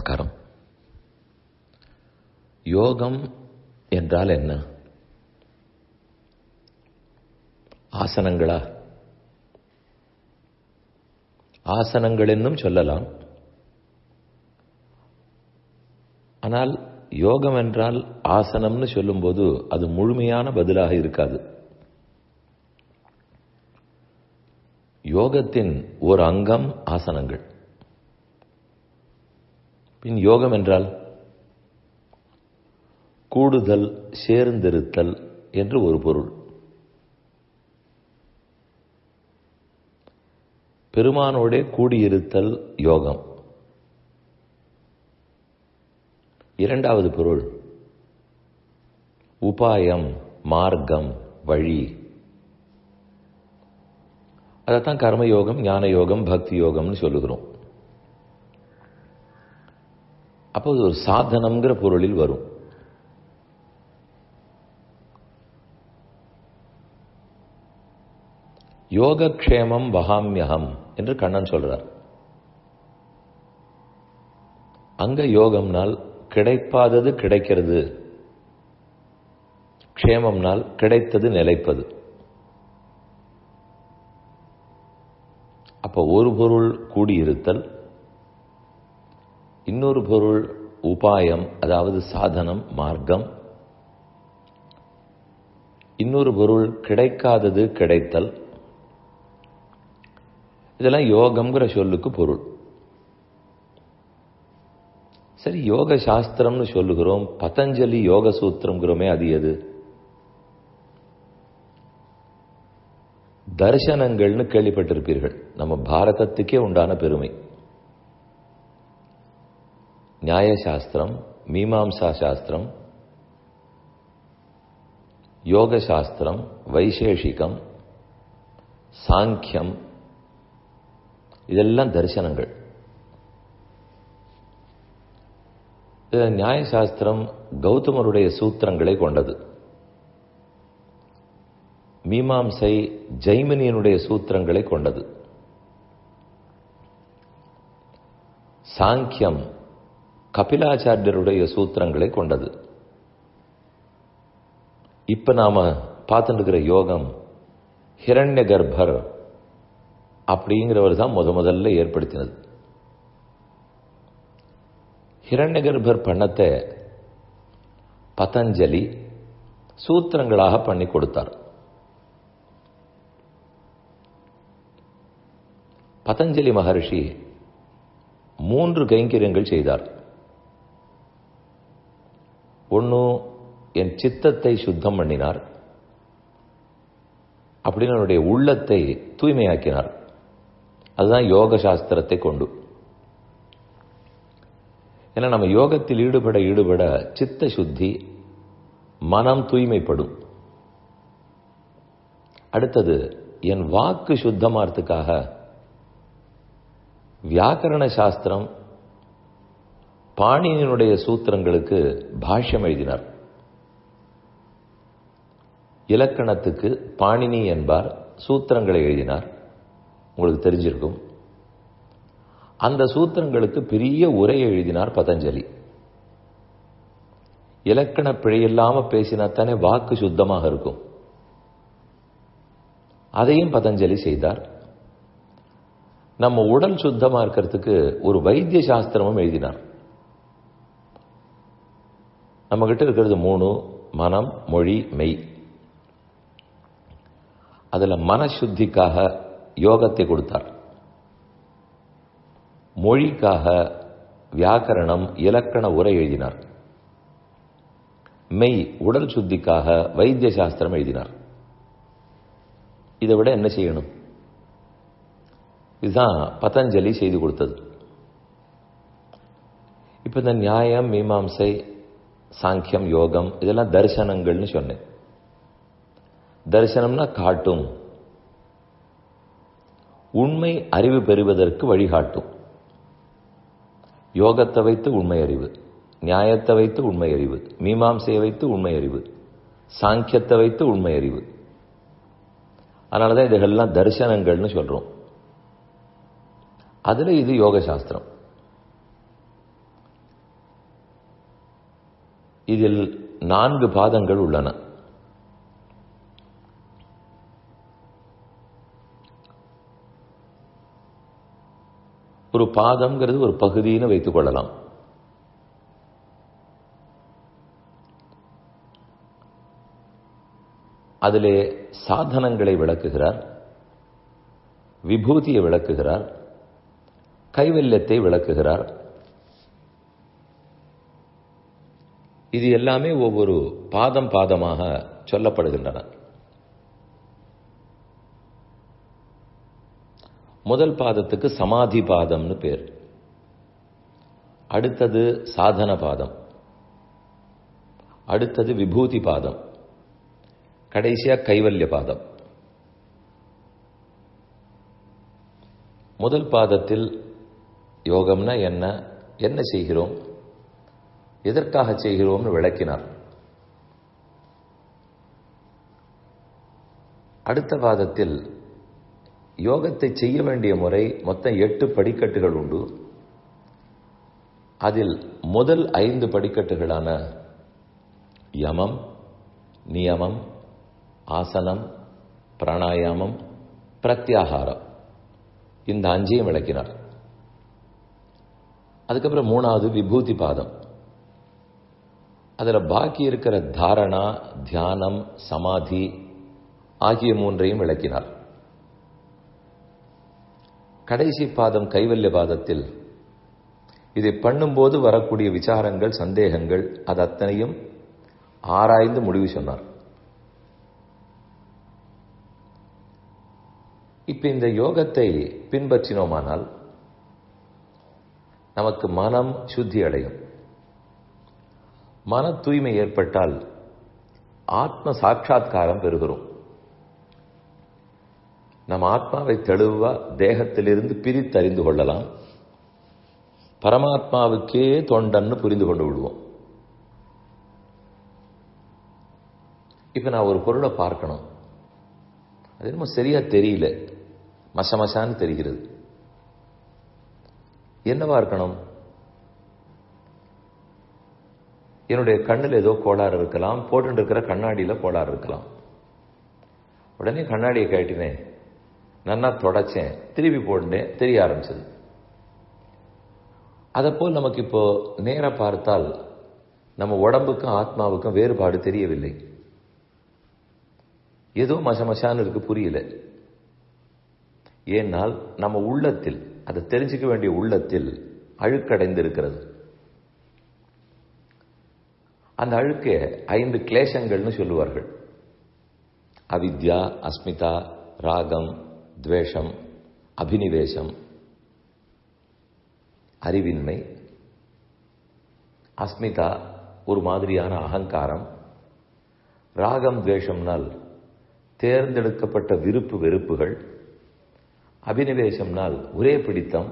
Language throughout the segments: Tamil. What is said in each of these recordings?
நமஸ்காரம் யோகம் என்றால் என்ன ஆசனங்களா ஆசனங்கள் என்னும் சொல்லலாம் ஆனால் யோகம் என்றால் ஆசனம்னு சொல்லும்போது அது முழுமையான பதிலாக இருக்காது யோகத்தின் ஒரு அங்கம் ஆசனங்கள் பின் யோகம் என்றால் கூடுதல் சேர்ந்திருத்தல் என்று ஒரு பொருள் பெருமானோடே கூடியிருத்தல் யோகம் இரண்டாவது பொருள் உபாயம் மார்க்கம் வழி அதைத்தான் கர்மயோகம் ஞான யோகம் பக்தி யோகம்னு சொல்லுகிறோம் அப்போ ஒரு சாதனம்ங்கிற பொருளில் வரும் யோகக்ஷேமம் வகாமியகம் என்று கண்ணன் சொல்றார் அங்க யோகம்னால் கிடைப்பாதது கிடைக்கிறது க்ஷேமம்னால் கிடைத்தது நிலைப்பது அப்போ ஒரு பொருள் கூடியிருத்தல் இன்னொரு பொருள் உபாயம் அதாவது சாதனம் மார்க்கம் இன்னொரு பொருள் கிடைக்காதது கிடைத்தல் இதெல்லாம் யோகம்ங்கிற சொல்லுக்கு பொருள் சரி யோக சாஸ்திரம்னு சொல்லுகிறோம் பதஞ்சலி யோக சூத்திரம்ங்கிறோமே அது எது தர்சனங்கள்னு கேள்விப்பட்டிருப்பீர்கள் நம்ம பாரதத்துக்கே உண்டான பெருமை நியாயசாஸ்திரம் மீமாம்சா சாஸ்திரம் யோக சாஸ்திரம் வைசேஷிகம் சாங்கியம் இதெல்லாம் தரிசனங்கள் நியாயசாஸ்திரம் கௌதமருடைய சூத்திரங்களை கொண்டது மீமாம்சை ஜெய்மினியனுடைய சூத்திரங்களை கொண்டது சாங்கியம் கபிலாச்சாரியருடைய சூத்திரங்களை கொண்டது இப்ப நாம பார்த்துட்டு இருக்கிற யோகம் ஹிரண்ய கர்ப்பர் அப்படிங்கிறவர் தான் முத முதல்ல ஏற்படுத்தினது ஹிரண்ய கர்ப்பர் பண்ணத்தை பதஞ்சலி சூத்திரங்களாக பண்ணி கொடுத்தார் பதஞ்சலி மகர்ஷி மூன்று கைங்கரியங்கள் செய்தார் ஒன்று என் சித்தத்தை சுத்தம் பண்ணினார் அப்படின்னு என்னுடைய உள்ளத்தை தூய்மையாக்கினார் அதுதான் யோக சாஸ்திரத்தை கொண்டு ஏன்னா நம்ம யோகத்தில் ஈடுபட ஈடுபட சித்த சுத்தி மனம் தூய்மைப்படும் அடுத்தது என் வாக்கு சுத்தமாறதுக்காக வியாக்கரண சாஸ்திரம் பாணியினுடைய சூத்திரங்களுக்கு பாஷ்யம் எழுதினார் இலக்கணத்துக்கு பாணினி என்பார் சூத்திரங்களை எழுதினார் உங்களுக்கு தெரிஞ்சிருக்கும் அந்த சூத்திரங்களுக்கு பெரிய உரை எழுதினார் பதஞ்சலி இலக்கண பிழையில்லாம பேசினா தானே வாக்கு சுத்தமாக இருக்கும் அதையும் பதஞ்சலி செய்தார் நம்ம உடல் சுத்தமா இருக்கிறதுக்கு ஒரு வைத்திய சாஸ்திரமும் எழுதினார் நம்ம கிட்ட இருக்கிறது மூணு மனம் மொழி மெய் அதுல மனசுத்திக்காக யோகத்தை கொடுத்தார் மொழிக்காக வியாக்கரணம் இலக்கண உரை எழுதினார் மெய் உடல் சுத்திக்காக வைத்திய சாஸ்திரம் எழுதினார் இதை விட என்ன செய்யணும் இதுதான் பதஞ்சலி செய்து கொடுத்தது இப்ப இந்த நியாயம் மீமாம்சை சாங்கியம் யோகம் இதெல்லாம் தரிசனங்கள்னு சொன்னேன் தரிசனம்னா காட்டும் உண்மை அறிவு பெறுவதற்கு வழிகாட்டும் யோகத்தை வைத்து உண்மை அறிவு நியாயத்தை வைத்து உண்மை அறிவு மீமாம்சையை வைத்து உண்மை அறிவு சாங்கியத்தை வைத்து உண்மை அறிவு அதனால தான் இதுகள்லாம் தரிசனங்கள்னு சொல்றோம் அதுல இது யோக சாஸ்திரம் இதில் நான்கு பாதங்கள் உள்ளன ஒரு பாதம்ங்கிறது ஒரு பகுதின்னு வைத்துக் கொள்ளலாம் அதிலே சாதனங்களை விளக்குகிறார் விபூதியை விளக்குகிறார் கைவல்யத்தை விளக்குகிறார் இது எல்லாமே ஒவ்வொரு பாதம் பாதமாக சொல்லப்படுகின்றன முதல் பாதத்துக்கு சமாதி பாதம்னு பேர் அடுத்தது சாதன பாதம் அடுத்தது விபூதி பாதம் கடைசியா கைவல்ய பாதம் முதல் பாதத்தில் யோகம்னா என்ன என்ன செய்கிறோம் எதற்காக செய்கிறோம்னு விளக்கினார் அடுத்த பாதத்தில் யோகத்தை செய்ய வேண்டிய முறை மொத்தம் எட்டு படிக்கட்டுகள் உண்டு அதில் முதல் ஐந்து படிக்கட்டுகளான யமம் நியமம் ஆசனம் பிராணாயாமம் பிரத்யாகாரம் இந்த அஞ்சையும் விளக்கினார் அதுக்கப்புறம் மூணாவது விபூதி பாதம் அதில் பாக்கி இருக்கிற தாரணா தியானம் சமாதி ஆகிய மூன்றையும் விளக்கினார் கடைசி பாதம் கைவல்ய பாதத்தில் இதை பண்ணும்போது வரக்கூடிய விசாரங்கள் சந்தேகங்கள் அது அத்தனையும் ஆராய்ந்து முடிவு சொன்னார் இப்ப இந்த யோகத்தை பின்பற்றினோமானால் நமக்கு மனம் சுத்தி அடையும் மன தூய்மை ஏற்பட்டால் ஆத்ம சாட்சா்காரம் பெறுகிறோம் நம் ஆத்மாவை தெளிவா தேகத்திலிருந்து பிரித்தறிந்து கொள்ளலாம் பரமாத்மாவுக்கே தொண்டன்னு புரிந்து கொண்டு விடுவோம் இப்ப நான் ஒரு பொருளை பார்க்கணும் அது என்னமோ சரியா தெரியல மசமசான்னு தெரிகிறது என்னவா இருக்கணும் என்னுடைய கண்ணில் ஏதோ கோளாறு இருக்கலாம் போட்டு இருக்கிற கண்ணாடியில் கோளாறு இருக்கலாம் உடனே கண்ணாடியை கேட்டினேன் நன்னா தொடச்சேன் திருப்பி போட்டேன் தெரிய ஆரம்பிச்சது போல் நமக்கு இப்போ நேர பார்த்தால் நம்ம உடம்புக்கும் ஆத்மாவுக்கும் வேறுபாடு தெரியவில்லை ஏதோ மசமசான்னு இருக்கு புரியல ஏனால் நம்ம உள்ளத்தில் அதை தெரிஞ்சுக்க வேண்டிய உள்ளத்தில் அழுக்கடைந்து இருக்கிறது அந்த அழுக்க ஐந்து கிளேசங்கள்னு சொல்லுவார்கள் அவித்யா அஸ்மிதா ராகம் துவேஷம் அபினிவேசம் அறிவின்மை அஸ்மிதா ஒரு மாதிரியான அகங்காரம் ராகம் துவேஷம்னால் தேர்ந்தெடுக்கப்பட்ட விருப்பு வெறுப்புகள் அபினிவேசம்னால் ஒரே பிடித்தம்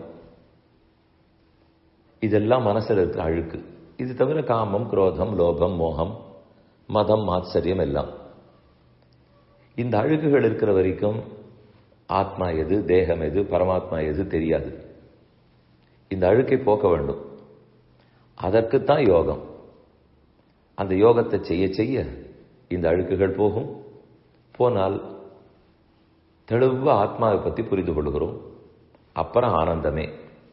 இதெல்லாம் மனசில் இருக்கிற அழுக்கு இது தவிர காமம் குரோதம் லோபம் மோகம் மதம் ஆச்சரியம் எல்லாம் இந்த அழுக்குகள் இருக்கிற வரைக்கும் ஆத்மா எது தேகம் எது பரமாத்மா எது தெரியாது இந்த அழுக்கை போக்க வேண்டும் அதற்குத்தான் யோகம் அந்த யோகத்தை செய்ய செய்ய இந்த அழுக்குகள் போகும் போனால் தெளிவா ஆத்மாவை பற்றி புரிந்து கொள்கிறோம் அப்புறம் ஆனந்தமே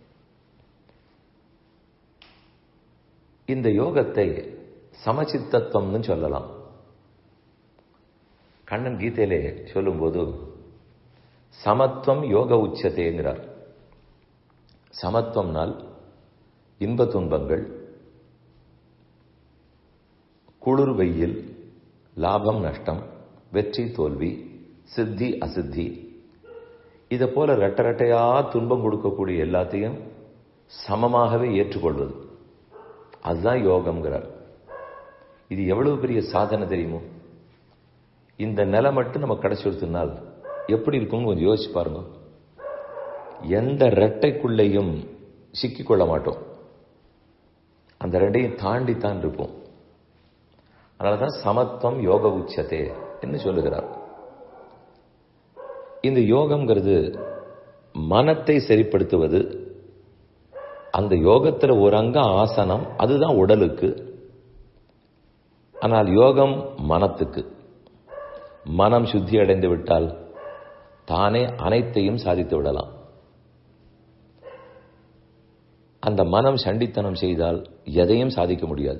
இந்த யோகத்தை சமச்சித்தத்துவம்னு சொல்லலாம் கண்ணன் கீதையிலே சொல்லும்போது சமத்துவம் யோக உச்சத்தேங்கிறார் சமத்துவம்னால் இன்ப துன்பங்கள் குளிர் வெயில் லாபம் நஷ்டம் வெற்றி தோல்வி சித்தி அசித்தி இதை போல ரெட்ட ரெட்டையா துன்பம் கொடுக்கக்கூடிய எல்லாத்தையும் சமமாகவே ஏற்றுக்கொள்வது அதுதான் யோகம்ங்கிறார் இது எவ்வளவு பெரிய சாதனை தெரியுமோ இந்த நிலை மட்டும் நம்ம கிடைச்சிருத்தினால் எப்படி இருக்கும்னு கொஞ்சம் யோசிச்சு பாருங்க எந்த ரெட்டைக்குள்ளேயும் சிக்கிக்கொள்ள மாட்டோம் அந்த ரெண்டையும் தாண்டித்தான் இருப்போம் அதனாலதான் சமத்துவம் யோக உச்சத்தே என்று சொல்லுகிறார் இந்த யோகம்ங்கிறது மனத்தை சரிப்படுத்துவது அந்த யோகத்தில் ஒரு அங்கம் ஆசனம் அதுதான் உடலுக்கு ஆனால் யோகம் மனத்துக்கு மனம் சுத்தி அடைந்து விட்டால் தானே அனைத்தையும் சாதித்து விடலாம் அந்த மனம் சண்டித்தனம் செய்தால் எதையும் சாதிக்க முடியாது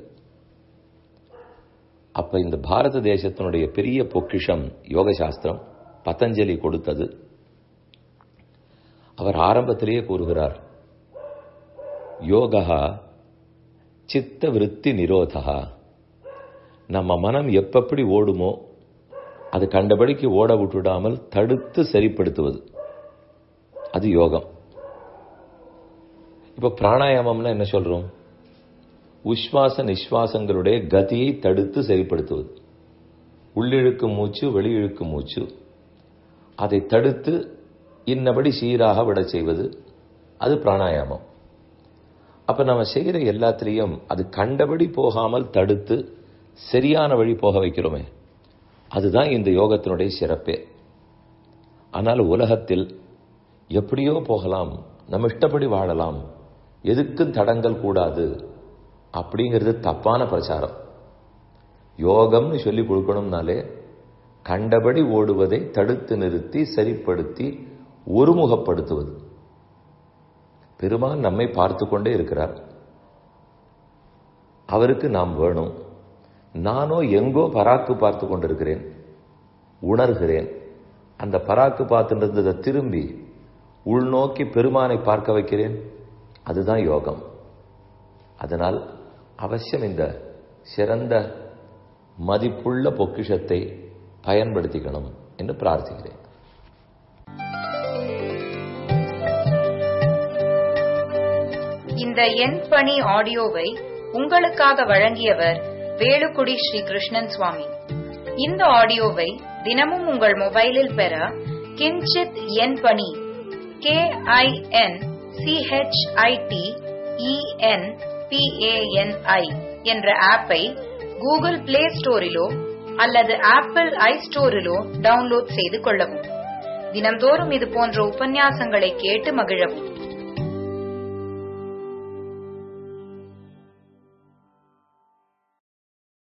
அப்ப இந்த பாரத தேசத்தினுடைய பெரிய பொக்கிஷம் யோக சாஸ்திரம் பதஞ்சலி கொடுத்தது அவர் ஆரம்பத்திலேயே கூறுகிறார் யோகா சித்த விருத்தி நிரோதா நம்ம மனம் எப்பப்படி ஓடுமோ அது கண்டபடிக்கு ஓட விட்டுடாமல் தடுத்து சரிப்படுத்துவது அது யோகம் இப்ப பிராணாயாமம்னா என்ன சொல்றோம் உஸ்வாச நிஸ்வாசங்களுடைய கதியை தடுத்து சரிப்படுத்துவது உள்ளிழுக்கும் மூச்சு வெளியிழுக்கும் மூச்சு அதை தடுத்து இன்னபடி சீராக விட செய்வது அது பிராணாயாமம் அப்ப நம்ம செய்யற எல்லாத்திலையும் அது கண்டபடி போகாமல் தடுத்து சரியான வழி போக வைக்கிறோமே அதுதான் இந்த யோகத்தினுடைய சிறப்பே ஆனால் உலகத்தில் எப்படியோ போகலாம் நம்ம இஷ்டப்படி வாழலாம் எதுக்கும் தடங்கள் கூடாது அப்படிங்கிறது தப்பான பிரச்சாரம் யோகம்னு சொல்லி கொடுக்கணும்னாலே கண்டபடி ஓடுவதை தடுத்து நிறுத்தி சரிப்படுத்தி ஒருமுகப்படுத்துவது பெருமான் நம்மை பார்த்து கொண்டே இருக்கிறார் அவருக்கு நாம் வேணும் நானோ எங்கோ பராக்கு பார்த்து கொண்டிருக்கிறேன் உணர்கிறேன் அந்த பராக்கு பார்த்துட்டு திரும்பி உள்நோக்கி பெருமானை பார்க்க வைக்கிறேன் அதுதான் யோகம் அதனால் அவசியம் இந்த சிறந்த மதிப்புள்ள பொக்கிஷத்தை பயன்படுத்திக்கணும் என்று பிரார்த்திக்கிறேன் இந்த எண் பணி ஆடியோவை உங்களுக்காக வழங்கியவர் வேலுக்குடி ஸ்ரீ கிருஷ்ணன் சுவாமி இந்த ஆடியோவை தினமும் உங்கள் மொபைலில் பெற கிஞ்சித் எண் பணி கே ஐ என் சிஹெச்ஐடி இஎன் பிஏஎன்ஐ என்ற ஆப்பை கூகுள் பிளே ஸ்டோரிலோ அல்லது ஆப்பிள் ஐ ஸ்டோரிலோ டவுன்லோட் செய்து கொள்ளவும் தினம்தோறும் இது போன்ற உபன்யாசங்களை கேட்டு மகிழவும்